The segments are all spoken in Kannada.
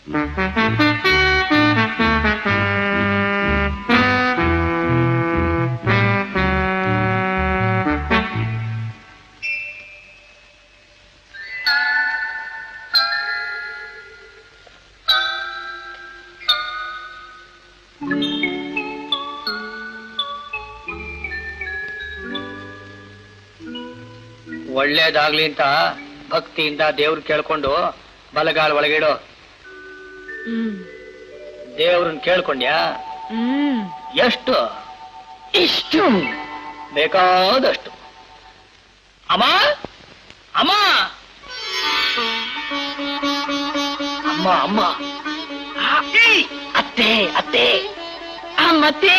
ಒಳ್ಳೇದಾಗ್ಲಿ ಅಂತ ಭಕ್ತಿಯಿಂದ ದೇವ್ರು ಕೇಳ್ಕೊಂಡು ಬಲಗಾಲ್ ಒಳಗಿಡು ಹ್ಮ್ ದೇವ್ರನ್ ಕೇಳ್ಕೊಂಡ್ಯಾ ಹ್ಮ್ ಎಷ್ಟು ಇಷ್ಟು ಬೇಕಾದಷ್ಟು ಅಮ್ಮ ಅಮ್ಮ ಅಮ್ಮ ಅಮ್ಮ ಏಯ್! ಅತ್ತೆ ಅತ್ತೆ ಮತ್ತೆ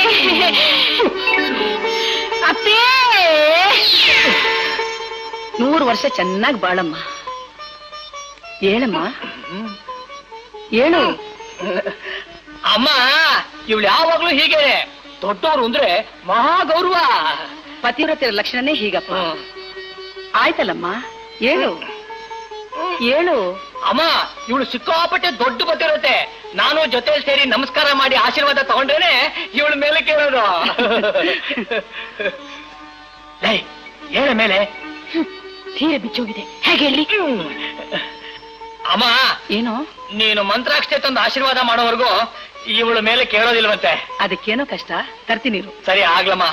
ಅತ್ತೇ ನೂರು ವರ್ಷ ಚೆನ್ನಾಗಿ ಬಾಳಮ್ಮ ಹೇಳಮ್ಮ ಹೇಳು ಅಮ್ಮ ಇವಳು ಯಾವಾಗ್ಲೂ ಹೀಗೆ ದೊಡ್ಡವರು ಅಂದ್ರೆ ಮಹಾ ಗೌರವ ಪತಿವ್ರತೆಯ ಲಕ್ಷಣನೇ ಹೀಗಪ್ಪ ಆಯ್ತಲ್ಲಮ್ಮ ಹೇಳು ಹೇಳು ಅಮ್ಮ ಇವಳು ಸಿಕ್ಕಾಪಟ್ಟೆ ದೊಡ್ಡ ಬತ್ತಿರುತ್ತೆ ನಾನು ಜೊತೆ ಸೇರಿ ನಮಸ್ಕಾರ ಮಾಡಿ ಆಶೀರ್ವಾದ ತಗೊಂಡ್ರೇನೆ ಇವಳ ಮೇಲೆ ಕೇಳೋದು ಲೈ, ಹೇಳ ಮೇಲೆ ಸೀರೆ ಬಿಚ್ಚೋಗಿದೆ ಹೇಗೆ ಹೇಳಿ ಅಮ್ಮ ಏನು ನೀನು ಮಂತ್ರಾಕ್ಷತೆ ತಂದು ಆಶೀರ್ವಾದ ಮಾಡೋವರೆಗೂ ಇವಳ ಮೇಲೆ ಕೇಳೋದಿಲ್ವಂತೆ ಅದಕ್ಕೇನೋ ಕಷ್ಟ ತರ್ತೀನಿ ಇರು. ಸರಿ ಆಗ್ಲಮ್ಮ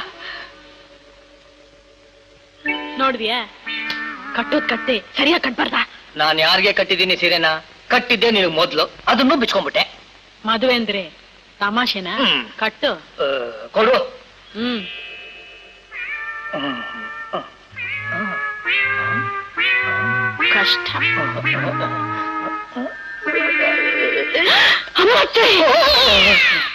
ನೋಡ್ದ್ಯಾ ಕಟ್ಟೋದ್ ಕಟ್ಟೆ ಸರಿಯಾಗಿ ಕಟ್ಬಾರ್ದ ನಾನ್ ಯಾರಿಗೆ ಕಟ್ಟಿದ್ದೀನಿ ಸೀರೆನ ಕಟ್ಟಿದ್ದೆ ನಿನಗ್ ಮೊದ್ಲು ಅದನ್ನು ಬಿಚ್ಕೊಂಡ್ಬಿಟ್ಟೆ ಮದುವೆ ಅಂದ್ರೆ ತಮಾಷೆನಾ ಹ್ಮ್. ಕಟ್ಟು ಆ, ಕೊಡು ಹ್ಮ್ ಕಷ್ಟ ಅಮ್ಮ, ಅತ್ತೆ!